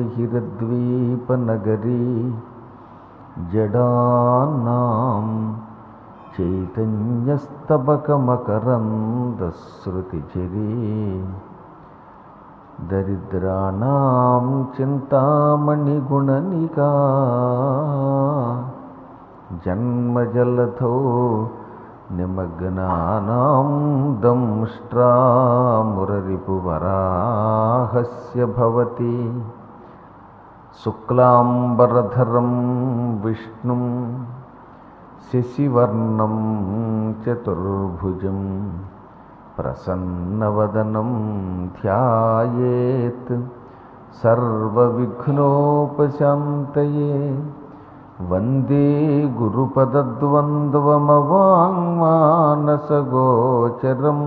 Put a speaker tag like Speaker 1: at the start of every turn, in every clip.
Speaker 1: అవిద్యానామంతస్తిమిరమిహిరద్వీపనగరీ జడానాం చైతన్యస్తబకమకరందశ్రుతిచరీ దరిద్రాణం చింతామణిగుణనికా జన్మజలధో నిమగ్నానాం దంష్ట్రామురరిపువరాహస్య భవతి శుక్లాంబరధరం విష్ణుం శశివర్ణం చతుర్భుజం ప్రసన్నవదనం ధ్యాయేత్ సర్వవిఘ్నోపశాంతయే వందే గురుపదద్వంద్వమవాङ्మానసగోచరం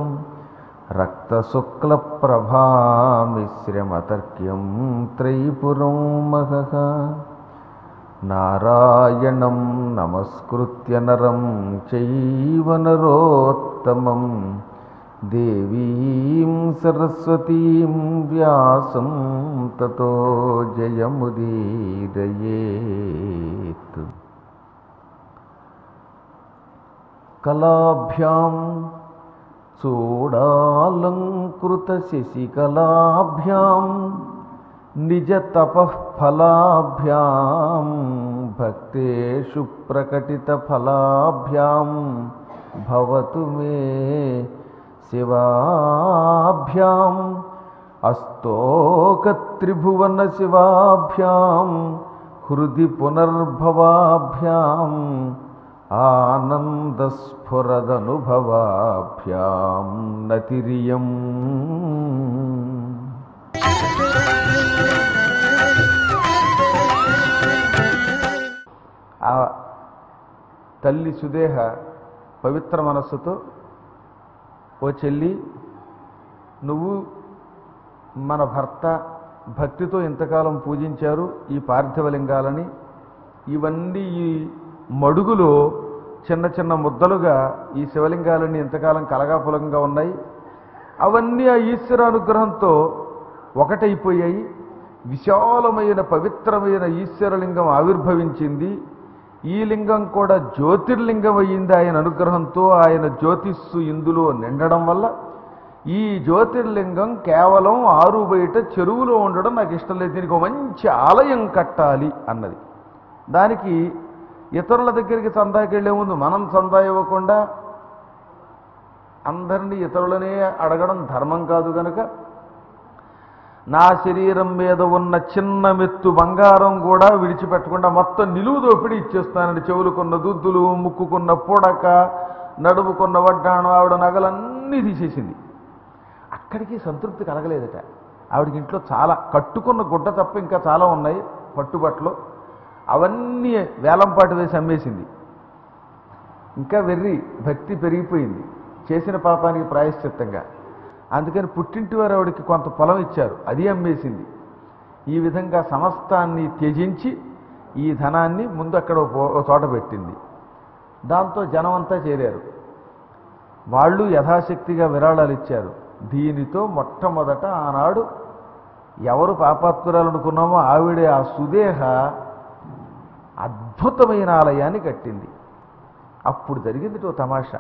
Speaker 1: రక్తశుక్లప్రభామిశ్రమతర్క్యం త్రైపురం మహః నారాయణం నమస్కృత్య నరం చైవ నరోత్తమం దేవీం సరస్వతీం వ్యాసం తతో జయముదీరయేత్ కళాభ్యాం చూడాలంకృతశశికళాభ్యాం నిజతపఃఫలాభ్యాం భక్తేషు ప్రకటితఫలాభ్యాం భవతు మే శివాభ్యాం అస్తోకత్రిభువన శివాభ్యాం హృది పునర్భవాభ్యాం ఆనందస్ఫురదనుభవాభ్యాం నతిరియం ఆ తల్లి సుదేహ పవిత్ర మనస్సుతో ఓ చెల్లి నువ్వు మన భర్త భక్తితో ఇంతకాలం పూజించారు ఈ పార్థివలింగాలని ఇవన్నీ ఈ మడుగులో చిన్న చిన్న ముద్దలుగా ఈ శివలింగాలన్నీ ఇంతకాలం కలగాపులంగా ఉన్నాయి అవన్నీ ఆ ఈశ్వర అనుగ్రహంతో ఒకటైపోయాయి విశాలమైన పవిత్రమైన ఈశ్వరలింగం ఆవిర్భవించింది ఈ లింగం కూడా జ్యోతిర్లింగం అయ్యింది ఆయన అనుగ్రహంతో ఆయన జ్యోతిస్సు ఇందులో నిండడం వల్ల ఈ జ్యోతిర్లింగం కేవలం ఆరు బయట చెరువులో ఉండడం నాకు ఇష్టం లేదు దీనికి ఒక మంచి ఆలయం కట్టాలి అన్నది దానికి ఇతరుల దగ్గరికి చందాకి వెళ్లే ముందు మనం చందా ఇవ్వకుండా అందరినీ ఇతరులనే అడగడం ధర్మం కాదు గనుక నా శరీరం మీద ఉన్న చిన్న మెత్తు బంగారం కూడా విడిచిపెట్టకుండా మొత్తం నిలువు దోపిడీ ఇచ్చేస్తానని చెవులుకున్న దుద్దులు ముక్కుకున్న పుడక నడుముకున్న వడ్డాణం ఆవిడ నగలన్నీ తీసేసింది అక్కడికి సంతృప్తి కలగలేదట ఆవిడకి ఇంట్లో చాలా కట్టుకున్న గుడ్డ తప్ప ఇంకా చాలా ఉన్నాయి పట్టుబట్టలు అవన్నీ వేలంపాటు వేసి అమ్మేసింది ఇంకా వెర్రి భక్తి పెరిగిపోయింది చేసిన పాపానికి ప్రాయశ్చిత్తంగా అందుకని పుట్టింటి వారు ఆవిడకి కొంత పొలం ఇచ్చారు అది అమ్మేసింది ఈ విధంగా సమస్తాన్ని త్యజించి ఈ ధనాన్ని ముందు అక్కడ ఓ ఓ చోట పెట్టింది దాంతో జనం అంతా చేరారు వాళ్ళు యథాశక్తిగా విరాళాలు ఇచ్చారు దీనితో మొట్టమొదట ఆనాడు ఎవరు పాపాత్మురాలు అనుకున్నామో ఆవిడే ఆ సుదేహ అద్భుతమైన ఆలయాన్ని కట్టింది అప్పుడు జరిగింది ఓ తమాషా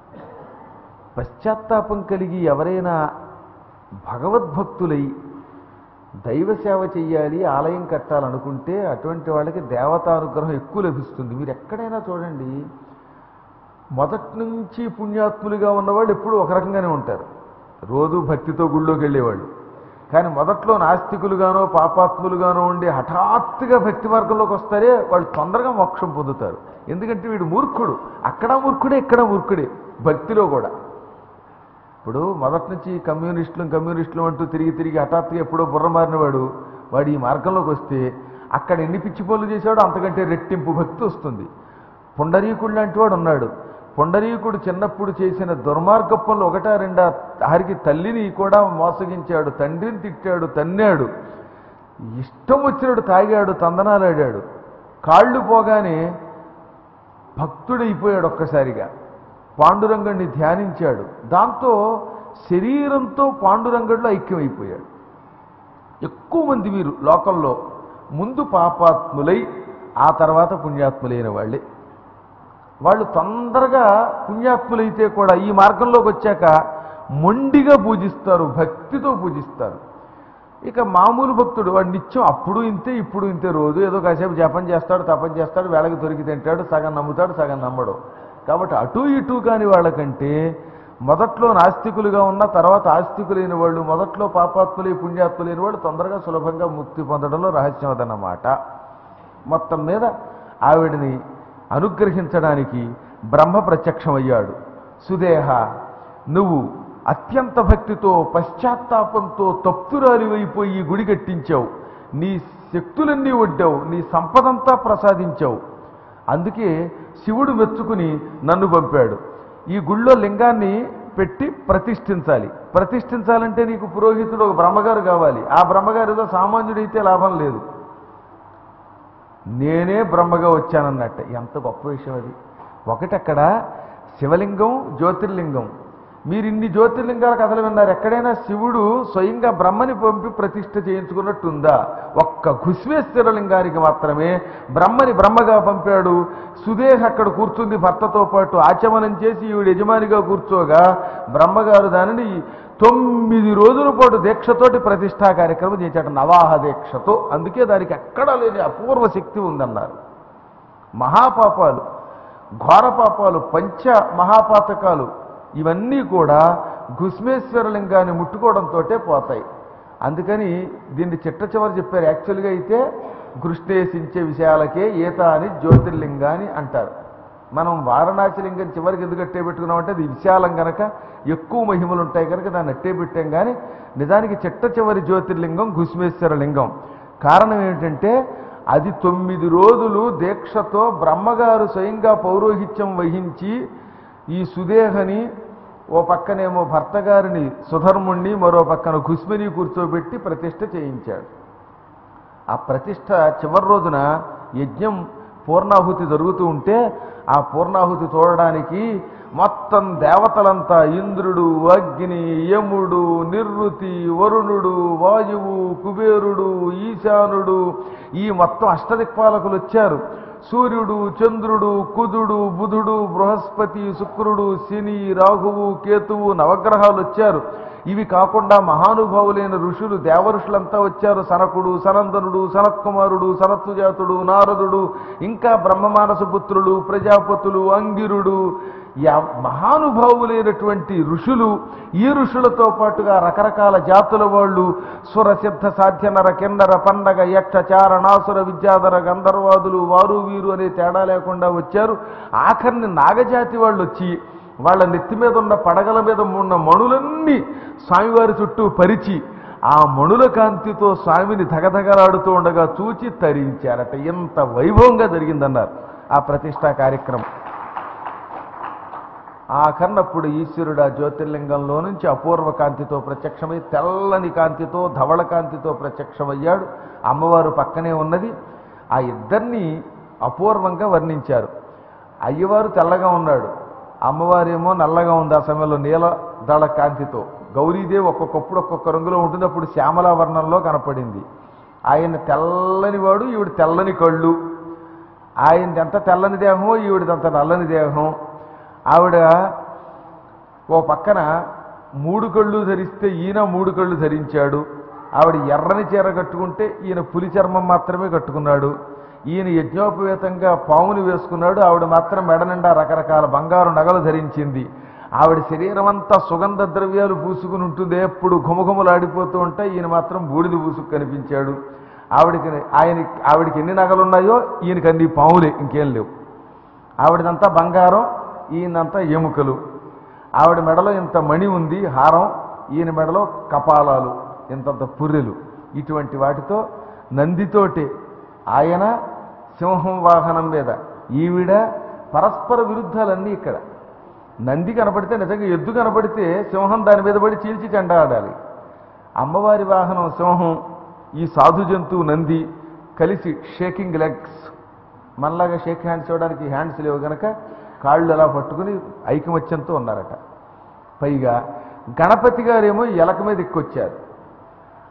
Speaker 1: పశ్చాత్తాపం కలిగి ఎవరైనా భగవద్భక్తులై దైవ సేవ చెయ్యాలి ఆలయం కట్టాలనుకుంటే అటువంటి వాళ్ళకి దేవతానుగ్రహం ఎక్కువ లభిస్తుంది మీరు ఎక్కడైనా చూడండి మొదటి నుంచి పుణ్యాత్ములుగా ఉన్నవాళ్ళు ఎప్పుడూ ఒక రకంగానే ఉంటారు రోజు భక్తితో గుళ్ళోకి వెళ్ళేవాళ్ళు కానీ మొదట్లో నాస్తికులుగానో పాపాత్ములుగానో ఉండి హఠాత్తుగా భక్తి మార్గంలోకి వస్తారే వాళ్ళు తొందరగా మోక్షం పొందుతారు ఎందుకంటే వీడు మూర్ఖుడు అక్కడ మూర్ఖుడే ఇక్కడ మూర్ఖుడే భక్తిలో కూడా ఇప్పుడు మొదటి నుంచి కమ్యూనిస్టులు కమ్యూనిస్టులు అంటూ తిరిగి తిరిగి హఠాత్తుగా ఎప్పుడో బుర్ర మారినవాడు వాడు ఈ మార్గంలోకి వస్తే అక్కడ ఎన్ని పిచ్చి పనులు చేశాడో అంతకంటే రెట్టింపు భక్తి వస్తుంది పుండరీకుడు లాంటి వాడు ఉన్నాడు పుండరీకుడు చిన్నప్పుడు చేసిన దుర్మార్గ పనులు ఒకటా రెండా హరికి తల్లిని కూడా మోసగించాడు తండ్రిని తిట్టాడు తన్నాడు ఇష్టం వచ్చినట్టు తాగాడు తందనాలాడాడు కాళ్ళు పోగానే భక్తుడైపోయాడు ఒక్కసారిగా పాండురంగడిని ధ్యానించాడు దాంతో శరీరంతో పాండురంగడిలో ఐక్యమైపోయాడు ఎక్కువ మంది వీరు లోకంలో ముందు పాపాత్ములై ఆ తర్వాత పుణ్యాత్ములైన వాళ్ళే వాళ్ళు తొందరగా పుణ్యాత్ములైతే కూడా ఈ మార్గంలోకి వచ్చాక మొండిగా పూజిస్తారు భక్తితో పూజిస్తారు ఇక మామూలు భక్తుడు వాడు నిత్యం అప్పుడు ఇంతే ఇప్పుడు ఇంతే రోజు ఏదో కాసేపు జపం చేస్తాడు తపం చేస్తాడు వేళకి దొరికి తింటాడు సగం నమ్ముతాడు సగం నమ్మడు కాబట్టి అటు ఇటు కాని వాళ్ళకంటే మొదట్లో నాస్తికులుగా ఉన్న తర్వాత ఆస్తికులైన వాళ్ళు మొదట్లో పాపాత్ములై పుణ్యాత్ములైన వాళ్ళు తొందరగా సులభంగా ముక్తి పొందడంలో రహస్యం అదన్నమాట మొత్తం మీద ఆవిడని అనుగ్రహించడానికి బ్రహ్మ ప్రత్యక్షమయ్యాడు సుదేహ నువ్వు అత్యంత భక్తితో పశ్చాత్తాపంతో తప్తురాలివైపోయి ఈ గుడి కట్టించావు నీ శక్తులన్నీ వడ్డావు నీ సంపదంతా ప్రసాదించావు అందుకే శివుడు మెచ్చుకుని నన్ను పంపాడు ఈ గుళ్ళో లింగాన్ని పెట్టి ప్రతిష్ఠించాలి ప్రతిష్ఠించాలంటే నీకు పురోహితుడు ఒక బ్రహ్మగారు కావాలి ఆ బ్రహ్మగారు ఏదో సామాన్యుడైతే లాభం లేదు నేనే బ్రహ్మగా వచ్చానన్నట్ట ఎంత గొప్ప విషయం అది ఒకటి అక్కడ శివలింగం జ్యోతిర్లింగం మీరు ఇన్ని జ్యోతిర్లింగాల కథలు విన్నారు ఎక్కడైనా శివుడు స్వయంగా బ్రహ్మని పంపి ప్రతిష్ఠ చేయించుకున్నట్టుందా ఒక్క ఘుస్వేశ్వరలింగానికి మాత్రమే బ్రహ్మని బ్రహ్మగా పంపాడు సుదేహ్ అక్కడ కూర్చుంది భర్తతో పాటు ఆచమనం చేసి ఈవిడ యజమానిగా కూర్చోగా బ్రహ్మగారు దానిని తొమ్మిది రోజుల పాటు దీక్షతోటి ప్రతిష్టా కార్యక్రమం చేశాడు నవాహ దీక్షతో అందుకే దానికి ఎక్కడా లేని అపూర్వ శక్తి ఉందన్నారు మహాపాపాలు ఘోర పాపాలు పంచ మహాపాతకాలు ఇవన్నీ కూడా ఘుస్మేశ్వరలింగాన్ని ముట్టుకోవడంతో పోతాయి అందుకని దీన్ని చిట్ట చివరి చెప్పారు యాక్చువల్గా అయితే కృష్ణేశించే విషయాలకే ఈత అని జ్యోతిర్లింగాని అంటారు మనం వారణాసి లింగం చివరికి ఎందుకు అట్టే పెట్టుకున్నామంటే అది విశాలం గనక ఎక్కువ మహిమలు ఉంటాయి కనుక దాన్ని అట్టే పెట్టాం కానీ నిజానికి చిట్ట చివరి జ్యోతిర్లింగం ఘుస్మేశ్వర లింగం కారణం ఏమిటంటే అది తొమ్మిది రోజులు దీక్షతో బ్రహ్మగారు స్వయంగా పౌరోహిత్యం వహించి ఈ సుదేహని ఓ పక్కనేమో భర్త గారిని సుధర్ముణ్ణి మరో పక్కన ఘుస్మిని కూర్చోబెట్టి ప్రతిష్ఠ చేయించాడు ఆ ప్రతిష్ఠ చివరి రోజున యజ్ఞం పూర్ణాహుతి జరుగుతూ ఉంటే ఆ పూర్ణాహుతి చూడడానికి మొత్తం దేవతలంతా ఇంద్రుడు అగ్ని యముడు నిర్వృతి వరుణుడు వాయువు కుబేరుడు ఈశానుడు ఈ మొత్తం అష్టదిక్పాలకులు వచ్చారు సూర్యుడు చంద్రుడు కుజుడు బుధుడు బృహస్పతి శుక్రుడు శని రాహువు కేతువు నవగ్రహాలు వచ్చారు ఇవి కాకుండా మహానుభావులైన ఋషులు దేవఋషులంతా వచ్చారు సనకుడు సనందనుడు సనత్కుమారుడు సనత్సుజాతుడు నారదుడు ఇంకా బ్రహ్మమానస పుత్రులు ప్రజాపతులు అంగిరుడు యా- మహానుభావులైనటువంటి ఋషులు ఈ ఋషులతో పాటుగా రకరకాల జాతుల వాళ్ళు సురసిద్ధ సాధ్య నర కిన్నర పండగ యక్ష చారణాసుర విద్యాధర గంధర్వాదులు వారు వీరు అనే తేడా లేకుండా వచ్చారు ఆఖరిని నాగజాతి వాళ్ళు వచ్చి వాళ్ళ నెత్తి మీద ఉన్న పడగల మీద ఉన్న మణులన్నీ స్వామివారి చుట్టూ పరిచి ఆ మణుల కాంతితో స్వామిని ధగధగలాడుతూ ఉండగా చూచి తరించారట ఎంత వైభవంగా జరిగిందన్నారు ఆ ప్రతిష్టా కార్యక్రమం ఆ కన్నప్పుడు ఈశ్వరుడు ఆ జ్యోతిర్లింగంలో నుంచి అపూర్వ కాంతితో ప్రత్యక్షమై తెల్లని కాంతితో ధవళ కాంతితో ప్రత్యక్షమయ్యాడు అమ్మవారు పక్కనే ఉన్నది ఆ ఇద్దరిని అపూర్వంగా వర్ణించారు అయ్యవారు తెల్లగా ఉన్నాడు అమ్మవారేమో నల్లగా ఉంది ఆ సమయంలో నీల దళ కాంతితో గౌరీదేవి ఒక్కొక్కప్పుడు ఒక్కొక్క రంగులో ఉంటుంది అప్పుడు శ్యామలా వర్ణంలో కనపడింది ఆయన తెల్లని వాడు ఈవిడ తెల్లని కళ్ళు ఆయనది ఎంత తెల్లని దేహమో ఈవిడదంత నల్లని దేహం ఆవిడ ఓ పక్కన మూడు కళ్ళు ధరిస్తే ఈయన మూడు కళ్ళు ధరించాడు ఆవిడ ఎర్రని చీర కట్టుకుంటే ఈయన పులి చర్మం మాత్రమే కట్టుకున్నాడు ఈయన యజ్ఞోపవేతంగా పాముని వేసుకున్నాడు ఆవిడ మాత్రం మెడ నిండా రకరకాల బంగారు నగలు ధరించింది ఆవిడ శరీరం అంతా సుగంధ ద్రవ్యాలు పూసుకుని ఉంటుంది ఎప్పుడు ఘుమఘుమలాడిపోతూ ఉంటాయి ఈయన మాత్రం బూడిద పూసుకు కనిపించాడు ఆవిడకి ఆయన ఆవిడకి ఎన్ని నగలు ఉన్నాయో ఈయనకి అన్ని పాములే ఇంకేం లేవు ఆవిడదంతా బంగారం ఈయనంతా ఎముకలు ఆవిడ మెడలో ఇంత మణి ఉంది హారం ఈయన మెడలో కపాలాలు ఇంతంత పుర్రెలు ఇటువంటి వాటితో నందితోటి ఆయన సింహం వాహనం మీద ఈవిడ పరస్పర విరుద్ధాలన్నీ ఇక్కడ నంది కనపడితే నిజంగా ఎద్దు కనపడితే సింహం దాని మీద పడి చీల్చి చెండ ఆడాలి అమ్మవారి వాహనం సింహం ఈ సాధు జంతువు నంది కలిసి షేకింగ్ లెగ్స్ మనలాగా షేక్ హ్యాండ్స్ ఇవ్వడానికి హ్యాండ్స్ లేవు గనక కాళ్ళు అలా పట్టుకుని ఐకమత్యంతో ఉన్నారట పైగా గణపతి గారేమో ఎలక మీద ఎక్కొచ్చారు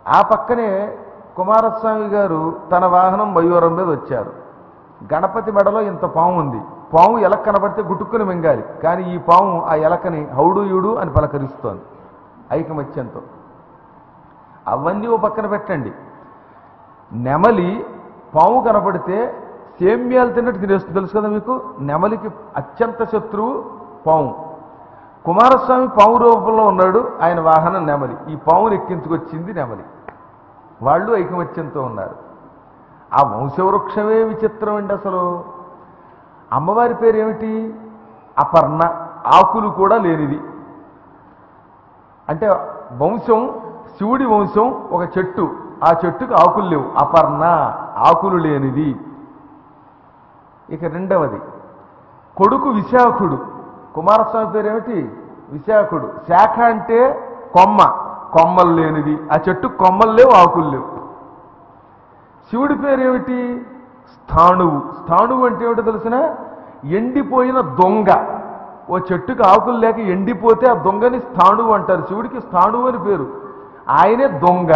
Speaker 1: ఆ పక్కనే కుమారస్వామి గారు తన వాహనం మయూరం మీద వచ్చారు గణపతి మెడలో ఇంత పాము ఉంది పాము ఎలక కనబడితే గుట్టుక్కుని మింగాలి కానీ ఈ పాము ఆ ఎలకని హౌడు యుడు అని పలకరిస్తోంది ఐకమత్యంతో అవన్నీ ఓ పక్కన పెట్టండి నెమలి పాము కనపడితే సేమ్యాలు తిన్నట్టు తినేస్తుంది తెలుసు కదా మీకు నెమలికి అత్యంత శత్రువు పాము కుమారస్వామి పాము రూపంలో ఉన్నాడు ఆయన వాహనం నెమలి ఈ పాముని ఎక్కించుకొచ్చింది నెమలి వాళ్ళు ఐకమత్యంతో ఉన్నారు ఆ వంశవృక్షమే విచిత్రం అండి అసలు అమ్మవారి పేరు ఏమిటి అపర్ణ ఆకులు కూడా లేనిది అంటే వంశం శివుడి వంశం ఒక చెట్టు ఆ చెట్టుకు ఆకులు లేవు అపర్ణ ఆకులు లేనిది ఇక రెండవది కొడుకు విశాఖుడు కుమారస్వామి పేరు ఏమిటి విశాఖుడు శాఖ అంటే కొమ్మ కొమ్మలు లేనిది ఆ చెట్టు కొమ్మలు లేవు ఆకులు లేవు శివుడి పేరు ఏమిటి స్థాణువు స్థాణువు అంటే ఏమిటో తెలిసిన ఎండిపోయిన దొంగ ఓ చెట్టుకు ఆకులు లేక ఎండిపోతే ఆ దొంగని స్థాణువు అంటారు శివుడికి స్థాణువు అని పేరు ఆయనే దొంగ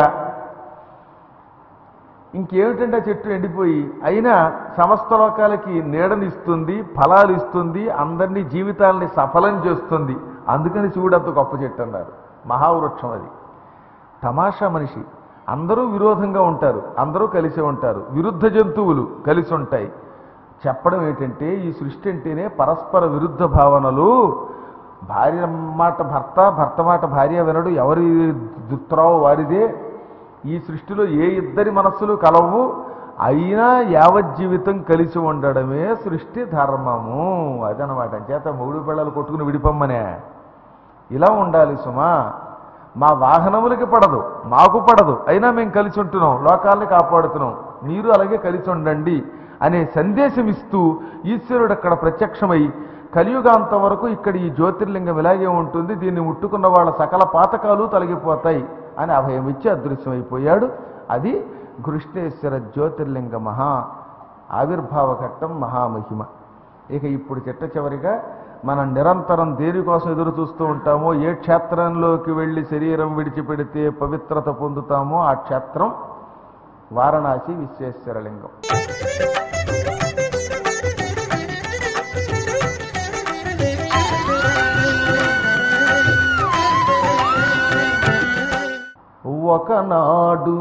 Speaker 1: ఇంకేమిటంటే ఆ చెట్టు ఎండిపోయి అయినా సమస్త లోకాలకి నీడనిస్తుంది ఫలాలు ఇస్తుంది అందరినీ జీవితాలని సఫలం చేస్తుంది అందుకని శివుడు అంత గొప్ప చెట్టు అన్నారు మహావృక్షం అది తమాషా మనిషి అందరూ విరోధంగా ఉంటారు అందరూ కలిసి ఉంటారు విరుద్ధ జంతువులు కలిసి ఉంటాయి చెప్పడం ఏంటంటే ఈ సృష్టి అంటేనే పరస్పర విరుద్ధ భావనలు భార్య మాట భర్త భర్త మాట భార్య వినడు ఎవరి దుత్రావు వారిదే ఈ సృష్టిలో ఏ ఇద్దరి మనస్సులు కలవు అయినా యావజ్జీవితం కలిసి ఉండడమే సృష్టి ధర్మము అదనమాట చేత మూడు పిల్లలు కొట్టుకుని విడిపమ్మనే ఇలా ఉండాలి సుమా మా వాహనములకి పడదు మాకు పడదు అయినా మేము కలిసి ఉంటున్నాం లోకాల్ని కాపాడుతున్నాం మీరు అలాగే కలిసి ఉండండి అనే సందేశం ఇస్తూ ఈశ్వరుడు అక్కడ ప్రత్యక్షమై కలియుగాంతం వరకు ఇక్కడ ఈ జ్యోతిర్లింగం ఇలాగే ఉంటుంది దీన్ని ముట్టుకున్న వాళ్ళ సకల పాతకాలు తొలగిపోతాయి అని అభయం ఇచ్చి అదృశ్యమైపోయాడు అది కృష్ణేశ్వర జ్యోతిర్లింగ మహా ఆవిర్భావ ఘట్టం మహామహిమ ఇక ఇప్పుడు చిట్ట చివరిగా మనం నిరంతరం దేనికోసం ఎదురు చూస్తూ ఉంటామో ఏ క్షేత్రంలోకి వెళ్ళి శరీరం విడిచిపెడితే పవిత్రత పొందుతామో ఆ క్షేత్రం వారణాసి విశ్వేశ్వరలింగం ఒకనాడు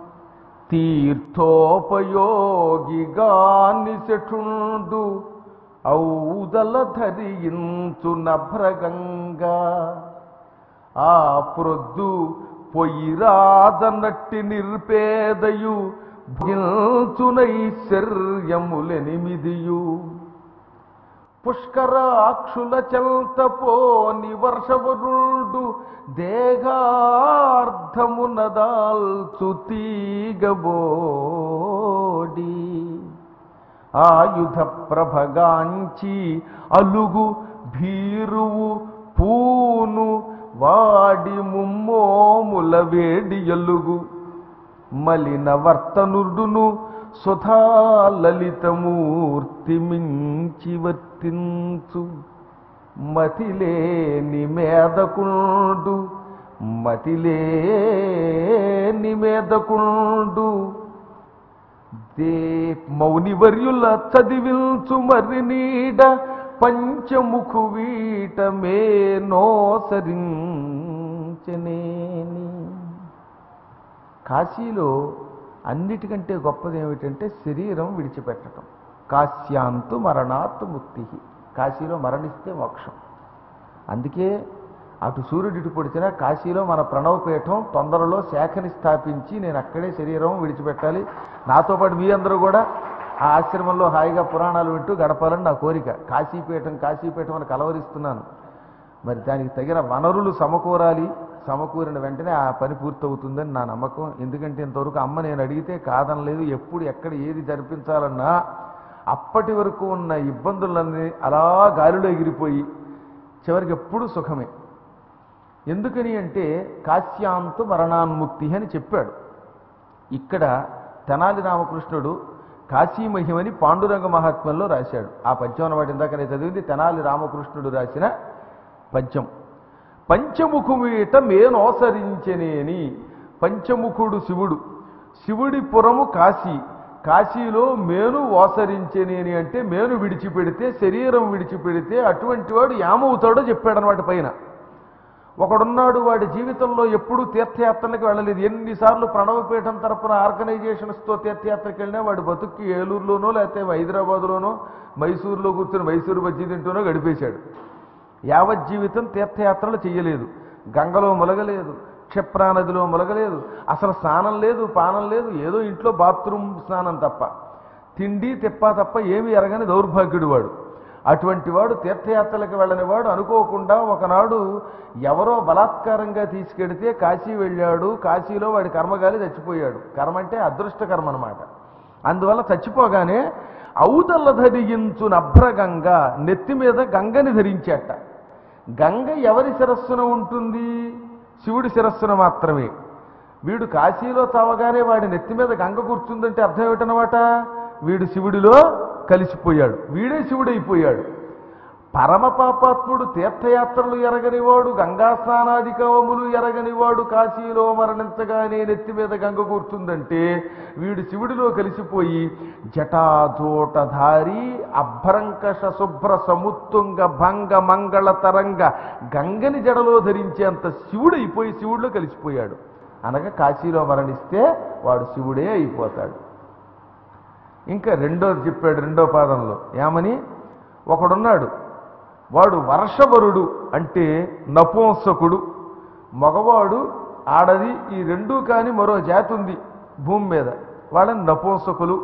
Speaker 1: తీర్థోపయోగిగా నిశఠుండు ఔదల ధరించు నభ్రగంగా ఆ ప్రొద్దు పొయ్యిరాజనట్టి నిర్పేదయు భుజించునైశ్వర్యములెనిమిదియు పుష్కరాక్షుల చెల్తపోని వర్షవరుడు దేహార్థమునదాల్చు తీగబోడి ఆయుధ ప్రభగాంచి అలుగు భీరువు పూను వాడి ముమ్మోముల వేడి ఎలుగు మలిన వర్తనుడును సుధా లలితమూర్తి మించి వర్తించు మతిలేని మేదకుండు మతిలేని మేదకుండు దే మౌనివర్యుల చదివించు మరి నీడ పంచముఖు వీట మే నోసరించనేని కాశీలో అన్నిటికంటే గొప్పది ఏమిటంటే శరీరం విడిచిపెట్టడం కాశ్యాంతు మరణాత్తు ముక్తి కాశీలో మరణిస్తే మోక్షం అందుకే అటు సూర్యుడు ఇటు పొడిచినా కాశీలో మన ప్రణవపీఠం తొందరలో శాఖని స్థాపించి నేను అక్కడే శరీరం విడిచిపెట్టాలి నాతో పాటు మీ అందరూ కూడా ఆ ఆశ్రమంలో హాయిగా పురాణాలు వింటూ గడపాలని నా కోరిక కాశీపీఠం కాశీపీఠం అని కలవరిస్తున్నాను మరి దానికి తగిన వనరులు సమకూరాలి సమకూరిన వెంటనే ఆ పని పూర్తవుతుందని నా నమ్మకం ఎందుకంటే ఇంతవరకు అమ్మ నేను అడిగితే కాదనలేదు ఎప్పుడు ఎక్కడ ఏది జరిపించాలన్నా అప్పటి వరకు ఉన్న ఇబ్బందులన్నీ అలా గాలిలో ఎగిరిపోయి చివరికి ఎప్పుడు సుఖమే ఎందుకని అంటే కాశ్యాంతు మరణాన్ముక్తి అని చెప్పాడు ఇక్కడ తెనాలి రామకృష్ణుడు కాశీ మహిమని పాండురంగ మహాత్మ్యంలో రాశాడు ఆ పద్యం అన్నమాట ఇందాక నేను చదివింది తెనాలి రామకృష్ణుడు రాసిన పద్యం పంచముఖుమీట మేనోసరించనేని పంచముఖుడు శివుడు శివుడి పురము కాశీ కాశీలో మేను ఓసరించేనేని అంటే మేను విడిచిపెడితే శరీరం విడిచిపెడితే అటువంటి వాడు ఏమవుతాడో చెప్పాడనమాట పైన ఒకడున్నాడు వాడి జీవితంలో ఎప్పుడూ తీర్థయాత్రలకు వెళ్ళలేదు ఎన్నిసార్లు ప్రణవపీఠం తరపున ఆర్గనైజేషన్స్తో తీర్థయాత్రకి వెళ్ళినా వాడి బతుక్కి ఏలూరులోనో లేకపోతే హైదరాబాదులోనో మైసూరులో కూర్చొని మైసూరు బజ్జీ తింటూనో గడిపేశాడు యావత్ జీవితం తీర్థయాత్రలు చెయ్యలేదు గంగలో ములగలేదు క్షిప్రా నదిలో ములగలేదు అసలు స్నానం లేదు పానం లేదు ఏదో ఇంట్లో బాత్రూమ్ స్నానం తప్ప తిండి తిప్ప తప్ప ఏమీ ఎరగని దౌర్భాగ్యుడు వాడు అటువంటి వాడు తీర్థయాత్రలకు వెళ్ళని వాడు అనుకోకుండా ఒకనాడు ఎవరో బలాత్కారంగా తీసుకెడితే కాశీ వెళ్ళాడు కాశీలో వాడి కర్మగాలి చచ్చిపోయాడు కర్మ అంటే అదృష్ట కర్మ అనమాట అందువల్ల చచ్చిపోగానే ఔదల ధరించు నభ్రగంగ నెత్తి మీద గంగని ధరించేట గంగ ఎవరి శిరస్సున ఉంటుంది శివుడి శిరస్సున మాత్రమే వీడు కాశీలో చావగానే వాడి నెత్తి మీద గంగ కూర్చుందంటే అర్థం ఏమిటనమాట వీడు శివుడిలో కలిసిపోయాడు వీడే శివుడైపోయాడు పరమ పాపాత్ముడు తీర్థయాత్రలు ఎరగనివాడు గంగా స్నానాధికములు ఎరగనివాడు కాశీలో మరణించగానే నెత్తి మీద గంగ కూర్చుందంటే వీడు శివుడిలో కలిసిపోయి జటాజోటధారి అభ్రంకష శుభ్ర సముత్తుంగ భంగ మంగళ తరంగ గంగని జడలో ధరించేంత శివుడైపోయి శివుడిలో కలిసిపోయాడు అనగా కాశీలో మరణిస్తే వాడు శివుడే అయిపోతాడు ఇంకా రెండోది చెప్పాడు రెండో పాదంలో ఏమని ఒకడున్నాడు వాడు వర్షవరుడు అంటే నపుంసకుడు మగవాడు ఆడది ఈ రెండూ కాని మరో జాతి ఉంది భూమి మీద వాళ్ళని నపుంసకులు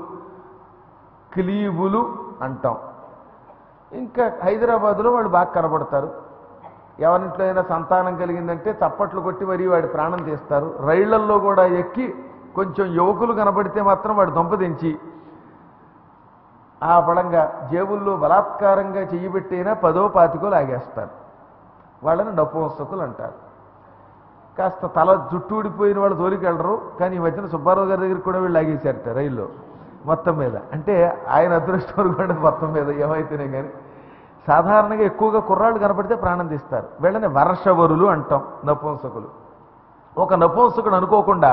Speaker 1: క్లీబులు అంటాం ఇంకా హైదరాబాదులో వాళ్ళు బాగా కనబడతారు ఎవరింట్లో అయినా సంతానం కలిగిందంటే చప్పట్లు కొట్టి మరీ వాడి ప్రాణం తీస్తారు రైళ్లల్లో కూడా ఎక్కి కొంచెం యువకులు కనబడితే మాత్రం వాడు దొంపదించి ఆ బలంగా జేబుల్లో బలాత్కారంగా చెయ్యిబెట్టైనా పదో పాతికో లాగేస్తారు వాళ్ళని నపుంసకులు అంటారు కాస్త తల జుట్టు ఊడిపోయిన వాళ్ళు తోలికి వెళ్ళరు కానీ ఈ మధ్యన సుబ్బారావు గారి దగ్గరికి కూడా వీళ్ళు లాగేశారట రైల్లో మొత్తం మీద అంటే ఆయన అదృష్టం కూడా మొత్తం మీద ఏమైతేనే కానీ సాధారణంగా ఎక్కువగా కుర్రాళ్ళు కనపడితే ప్రాణం తీస్తారు వీళ్ళని వర్షవరులు అంటాం నపుంసకులు ఒక నపుంసకుడు అనుకోకుండా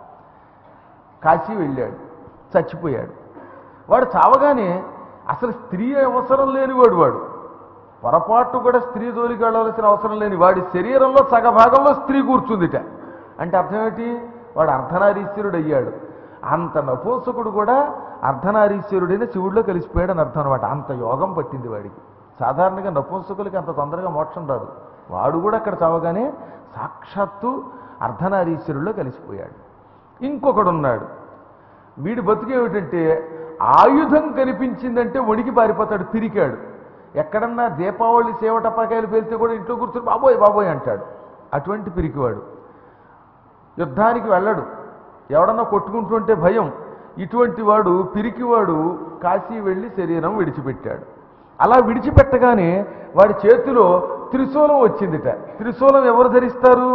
Speaker 1: కాశీ వెళ్ళాడు చచ్చిపోయాడు వాడు చావగానే అసలు స్త్రీ అవసరం లేనివాడు వాడు పొరపాటు కూడా స్త్రీ జోలికి వెళ్ళవలసిన అవసరం లేని వాడి శరీరంలో సగభాగంలో స్త్రీ కూర్చుందిట అంటే అర్థం ఏంటి వాడు అర్ధనారీశ్వరుడు అయ్యాడు అంత నపుంసకుడు కూడా అర్ధనారీశ్వరుడైన శివుడిలో కలిసిపోయాడు అని అర్థం అనమాట అంత యోగం పట్టింది వాడికి సాధారణంగా నపుంసకులకి అంత తొందరగా మోక్షం రాదు వాడు కూడా అక్కడ చావగానే సాక్షాత్తు అర్ధనారీశ్వరుల్లో కలిసిపోయాడు ఇంకొకడు ఉన్నాడు వీడి బతుకు ఏమిటంటే ఆయుధం కనిపించిందంటే వణికి పారిపోతాడు పిరికాడు ఎక్కడన్నా దీపావళి సేవటపాకాయలు పేలితే కూడా ఇంట్లో కూర్చొని బాబోయ్ బాబోయ్ అంటాడు అటువంటి పిరికివాడు యుద్ధానికి వెళ్ళడు ఎవడన్నా కొట్టుకుంటుంటే భయం ఇటువంటి వాడు పిరికివాడు కాశీ వెళ్ళి శరీరం విడిచిపెట్టాడు అలా విడిచిపెట్టగానే వాడి చేతిలో త్రిశూలం వచ్చిందిట త్రిశూలం ఎవరు ధరిస్తారు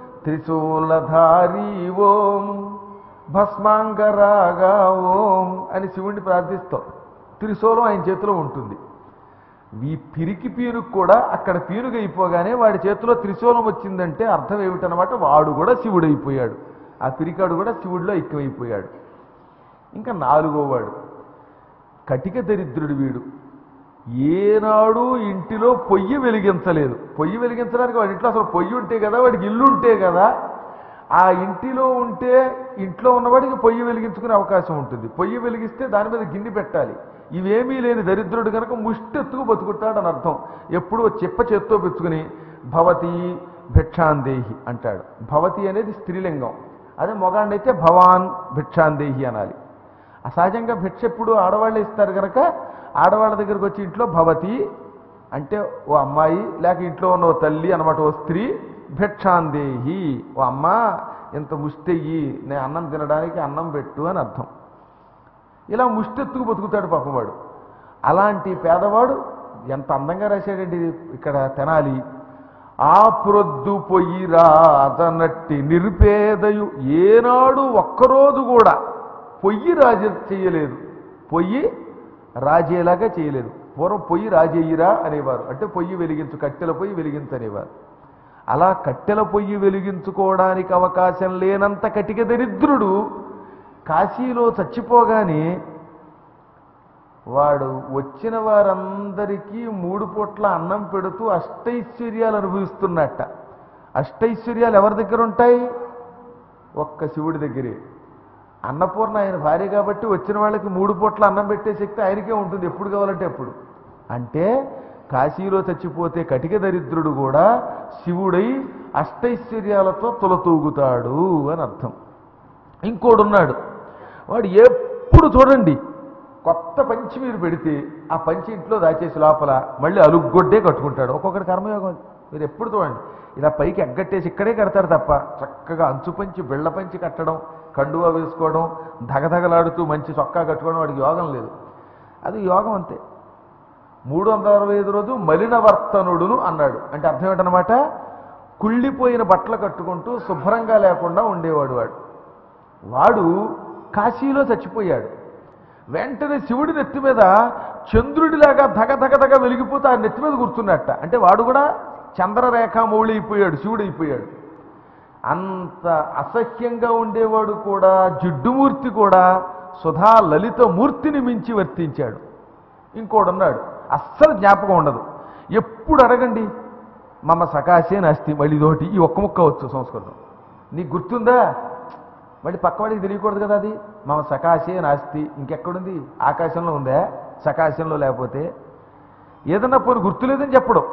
Speaker 1: త్రిశూలధారి ఓం భస్మాంగరాగా ఓం అని శివుణ్ణి ప్రార్థిస్తాం త్రిశూలం ఆయన చేతిలో ఉంటుంది ఈ పిరికి పీనుకు కూడా అక్కడ పీనుగు అయిపోగానే వాడి చేతిలో త్రిశూలం వచ్చిందంటే అర్థం ఏమిటనమాట వాడు కూడా శివుడైపోయాడు ఆ పిరికాడు కూడా శివుడిలో ఐక్యమైపోయాడు ఇంకా నాలుగో వాడు కటిక దరిద్రుడు వీడు ఏనాడు ఇంటిలో పొయ్యి వెలిగించలేదు పొయ్యి వెలిగించడానికి వాడి ఇంట్లో అసలు పొయ్యి ఉంటే కదా వాడికి ఇల్లు ఉంటే కదా ఆ ఇంటిలో ఉంటే ఇంట్లో ఉన్నవాడికి పొయ్యి వెలిగించుకునే అవకాశం ఉంటుంది పొయ్యి వెలిగిస్తే దాని మీద గిన్నె పెట్టాలి ఇవేమీ లేని దరిద్రుడు కనుక ముష్టెత్తుకు బతుకుతాడు అని అర్థం ఎప్పుడు చిప్ప చేత్తో పెట్టుకుని భవతి భిక్షాందేహి అంటాడు భవతి అనేది స్త్రీలింగం అదే మొగాండైతే భవాన్ భిక్షాందేహి అనాలి అసహజంగా భిక్ష ఎప్పుడు ఆడవాళ్ళే ఇస్తారు కనుక ఆడవాళ్ళ దగ్గరికి వచ్చి ఇంట్లో భవతి అంటే ఓ అమ్మాయి లేక ఇంట్లో ఉన్న ఓ తల్లి అనమాట ఓ స్త్రీ భిక్షాందేహి ఓ అమ్మ ఇంత ముష్టెయ్యి నేను అన్నం తినడానికి అన్నం పెట్టు అని అర్థం ఇలా ముష్టెత్తుకు బతుకుతాడు పాపం వాడు అలాంటి పేదవాడు ఎంత అందంగా రాశాడండి ఇది ఇక్కడ తెనాలి ఆ ప్రొద్దు పొయ్యి రాజనట్టి నిరుపేదయు ఏనాడు ఒక్కరోజు కూడా పొయ్యి రాజ చేయలేదు పొయ్యి రాజేలాగా చేయలేదు పూర్వం పొయ్యి రాజేయిరా అనేవారు అంటే పొయ్యి వెలిగించు కట్టెల పొయ్యి వెలిగించనేవారు అలా కట్టెల పొయ్యి వెలిగించుకోవడానికి అవకాశం లేనంత కటిక దరిద్రుడు కాశీలో చచ్చిపోగానే వాడు వచ్చిన వారందరికీ మూడు పూట్ల అన్నం పెడుతూ అష్టైశ్వర్యాలు అనుభవిస్తున్నట్ట అష్టైశ్వర్యాలు ఎవరి దగ్గర ఉంటాయి ఒక్క శివుడి దగ్గరే అన్నపూర్ణ ఆయన భార్య కాబట్టి వచ్చిన వాళ్ళకి మూడు పూట్ల అన్నం పెట్టే శక్తి ఆయనకే ఉంటుంది ఎప్పుడు కావాలంటే అప్పుడు అంటే కాశీలో చచ్చిపోతే కటిక దరిద్రుడు కూడా శివుడై అష్టైశ్వర్యాలతో తులతూగుతాడు అని అర్థం ఇంకోడున్నాడు వాడు ఎప్పుడు చూడండి కొత్త పంచి మీరు పెడితే ఆ పంచి ఇంట్లో దాచేసి లోపల మళ్ళీ అలుగ్గొడ్డే కట్టుకుంటాడు ఒక్కొక్కటి కర్మయోగం అది. మీరు ఎప్పుడు చూడండి ఇలా పైకి ఎగ్గట్టేసి ఇక్కడే కడతారు తప్ప చక్కగా అంచు పంచి బిళ్ళ పంచి కట్టడం కండువా వేసుకోవడం ధగధగలాడుతూ మంచి చొక్కా కట్టుకోవడం వాడికి యోగం లేదు అది యోగం అంతే మూడు వందల అరవై ఐదు రోజు మలినవర్తనుడును అన్నాడు అంటే అర్థం ఏంటనమాట కుళ్ళిపోయిన బట్టలు కట్టుకుంటూ శుభ్రంగా లేకుండా ఉండేవాడు వాడు వాడు కాశీలో చచ్చిపోయాడు వెంటనే శివుడి నెత్తి మీద చంద్రుడిలాగా ధగ ధగ ధగ వెలిగిపోతూ ఆ నెత్తి మీద కూర్చున్నట్ట అంటే వాడు కూడా చంద్రరేఖ మౌళి అయిపోయాడు శివుడు అయిపోయాడు అంత అసహ్యంగా ఉండేవాడు కూడా జిడ్డుమూర్తి కూడా సుధా లలిత మూర్తిని మించి వర్తించాడు ఇంకోడున్నాడు అస్సలు జ్ఞాపకం ఉండదు ఎప్పుడు అడగండి మమ సకాశే నాస్తి మళ్ళీ ఇదోటి ఈ ఒక్క ముక్క వచ్చు సంస్కృతం నీకు గుర్తుందా మళ్ళీ పక్కవాడికి తెలియకూడదు కదా అది మమ సకాశే నాస్తి ఇంకెక్కడుంది ఆకాశంలో ఉందా సకాశంలో లేకపోతే ఏదన్నా పోనీ గుర్తులేదని చెప్పడం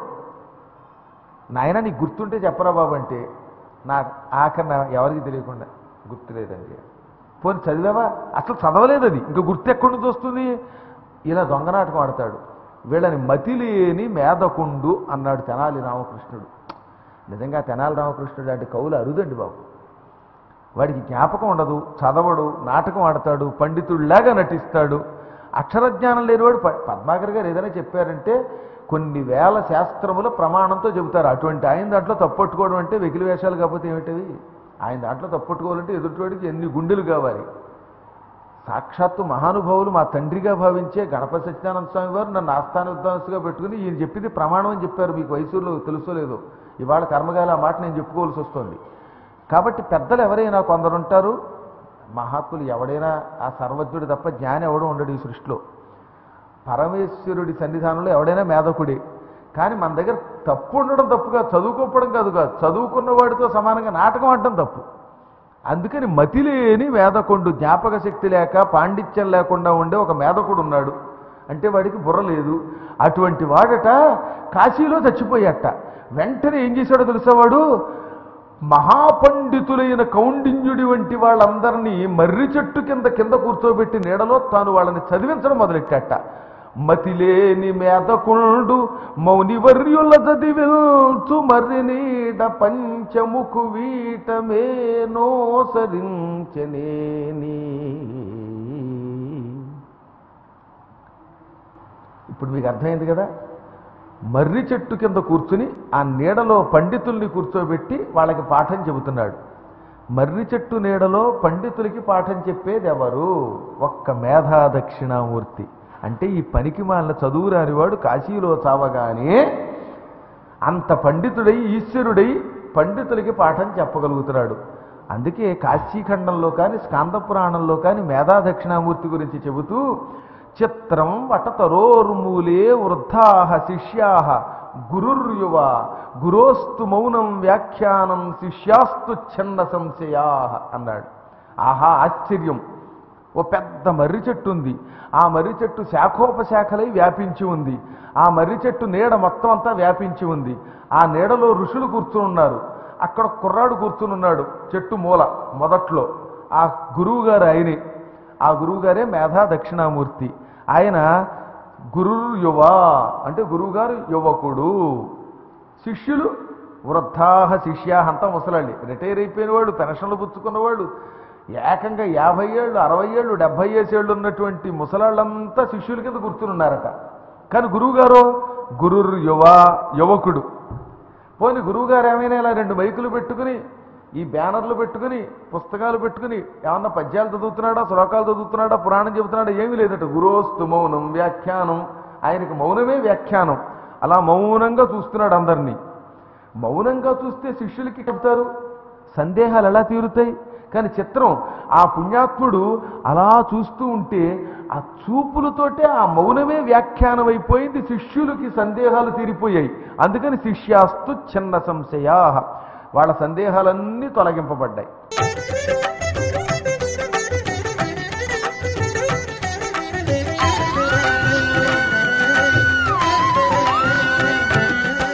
Speaker 1: నాయన నీకు గుర్తుంటే చెప్పరా బాబు అంటే నా ఆఖరణ ఎవరికి తెలియకుండా గుర్తులేదండి పోనీ చదివావా అసలు చదవలేదు అది ఇంకా గుర్తు ఎక్కడి నుంచి వస్తుంది ఇలా దొంగనాటకం ఆడతాడు వీళ్ళని మతిలేని మేధకుండు అన్నాడు తెనాలి రామకృష్ణుడు నిజంగా తెనాలి రామకృష్ణుడు అంటే కవులు అరుదండి బాబు వాడికి జ్ఞాపకం ఉండదు చదవడు నాటకం ఆడతాడు పండితుడిలాగా నటిస్తాడు అక్షరజ్ఞానం లేనివాడు ప- పద్మాకర్ గారు ఏదైనా చెప్పారంటే కొన్ని వేల శాస్త్రముల ప్రమాణంతో చెబుతారు అటువంటి ఆయన దాంట్లో తప్పట్టుకోవడం అంటే వెకిలి వేషాలు కాకపోతే ఏమిటివి ఆయన దాంట్లో తప్పట్టుకోవాలంటే ఎదుటివాడికి ఎన్ని గుండెలు కావాలి సాక్షాత్తు మహానుభావులు మా తండ్రిగా భావించే గణపతి సత్యనారాయణ స్వామి వారు నన్ను ఆస్థాన విద్వాంసుగా పెట్టుకుని ఈయన చెప్పింది ప్రమాణం అని చెప్పారు మీకు వయసులో తెలుసో లేదో ఇవాళ కర్మగాలి ఆ మాట నేను చెప్పుకోవాల్సి వస్తుంది కాబట్టి పెద్దలు ఎవరైనా కొందరు ఉంటారు మహాత్ములు ఎవడైనా ఆ సర్వజ్ఞుడు తప్ప జ్ఞాని ఎవడో ఉండడు ఈ సృష్టిలో పరమేశ్వరుడి సన్నిధానంలో ఎవడైనా మేధకుడే కానీ మన దగ్గర తప్పు ఉండడం తప్పుగా చదువుకోకపోవడం కాదు కాదు చదువుకున్న వాడితో సమానంగా నాటకం ఆడటం తప్పు అందుకని మతిలేని మేధకుండు జ్ఞాపక శక్తి లేక పాండిత్యం లేకుండా ఉండే ఒక మేధకుడు ఉన్నాడు అంటే వాడికి బుర్ర లేదు అటువంటి వాడట కాశీలో చచ్చిపోయాట వెంటనే ఏం చేశాడో తెలుసా వాడు మహాపండితులైన కౌండిన్యుడి వంటి వాళ్ళందరినీ మర్రి చెట్టు కింద కింద కూర్చోబెట్టి నీడలో తాను వాళ్ళని చదివించడం మొదలెట్టాట మతిలేని మేధకుండు మౌనివర్యుల చదివిల్చు మర్రి నీడ పంచముఖు వీటమే నోసరించనేని ఇప్పుడు మీకు అర్థమైంది కదా మర్రి చెట్టు కింద కూర్చుని ఆ నీడలో పండితుల్ని కూర్చోబెట్టి వాళ్ళకి పాఠం చెబుతున్నాడు మర్రి చెట్టు నీడలో పండితులకి పాఠం చెప్పేది ఎవరు ఒక్క మేధా దక్షిణామూర్తి అంటే ఈ పనికి మాలిన చదువు రానివాడు కాశీలో చావగానే అంత పండితుడై ఈశ్వరుడై పండితులకి పాఠం చెప్పగలుగుతున్నాడు అందుకే కాశీఖండంలో కానీ స్కాంద పురాణంలో కానీ మేధా దక్షిణామూర్తి గురించి చెబుతూ చిత్రం వటతరోర్మూలే వృద్ధా శిష్యా గురుర్యువ గురోస్తు మౌనం వ్యాఖ్యానం శిష్యాస్తు ఛన్న సంశయా అన్నాడు ఆహా ఆశ్చర్యం ఓ పెద్ద మర్రి చెట్టు ఉంది ఆ మర్రి చెట్టు శాఖోపశాఖలై వ్యాపించి ఉంది ఆ మర్రి చెట్టు నీడ మొత్తం అంతా వ్యాపించి ఉంది ఆ నీడలో ఋషులు కూర్చుని ఉన్నారు అక్కడ కుర్రాడు కూర్చుని ఉన్నాడు చెట్టు మూల మొదట్లో ఆ గురువు గారు ఆయనే ఆ గురువు గారే మేధా దక్షిణామూర్తి ఆయన గురు యువ అంటే గురువుగారు యువకుడు శిష్యులు వృద్ధాహ శిష్యాహ అంతా ముసలాళ్ళి రిటైర్ అయిపోయిన వాడు పెన్షన్లు పుచ్చుకున్నవాడు ఏకంగా యాభై ఏళ్ళు అరవై ఏళ్ళు డెబ్భై ఏళ్ళు ఉన్నటువంటి ముసలాళ్ళంతా శిష్యుల కింద కూర్చునున్నారట కానీ గురువుగారు గురుర్ యువ యువకుడు పోని గురువుగారు ఏమైనా ఇలా రెండు మైకులు పెట్టుకుని ఈ బ్యానర్లు పెట్టుకుని పుస్తకాలు పెట్టుకుని ఏమన్నా పద్యాలు చదువుతున్నాడా శ్లోకాలు చదువుతున్నాడా పురాణం చెబుతున్నాడా ఏమీ లేదట గురోస్తు మౌనం వ్యాఖ్యానం ఆయనకి మౌనమే వ్యాఖ్యానం అలా మౌనంగా చూస్తున్నాడు అందరినీ మౌనంగా చూస్తే శిష్యులకి చెప్తారు సందేహాలు ఎలా తీరుతాయి కానీ చిత్రం ఆ పుణ్యాత్ముడు అలా చూస్తూ ఉంటే ఆ చూపులతోటే ఆ మౌనమే వ్యాఖ్యానం అయిపోయింది శిష్యులకి సందేహాలు తీరిపోయాయి అందుకని శిష్యాస్తు చిన్న సంశయా వాళ్ళ సందేహాలన్నీ తొలగింపబడ్డాయి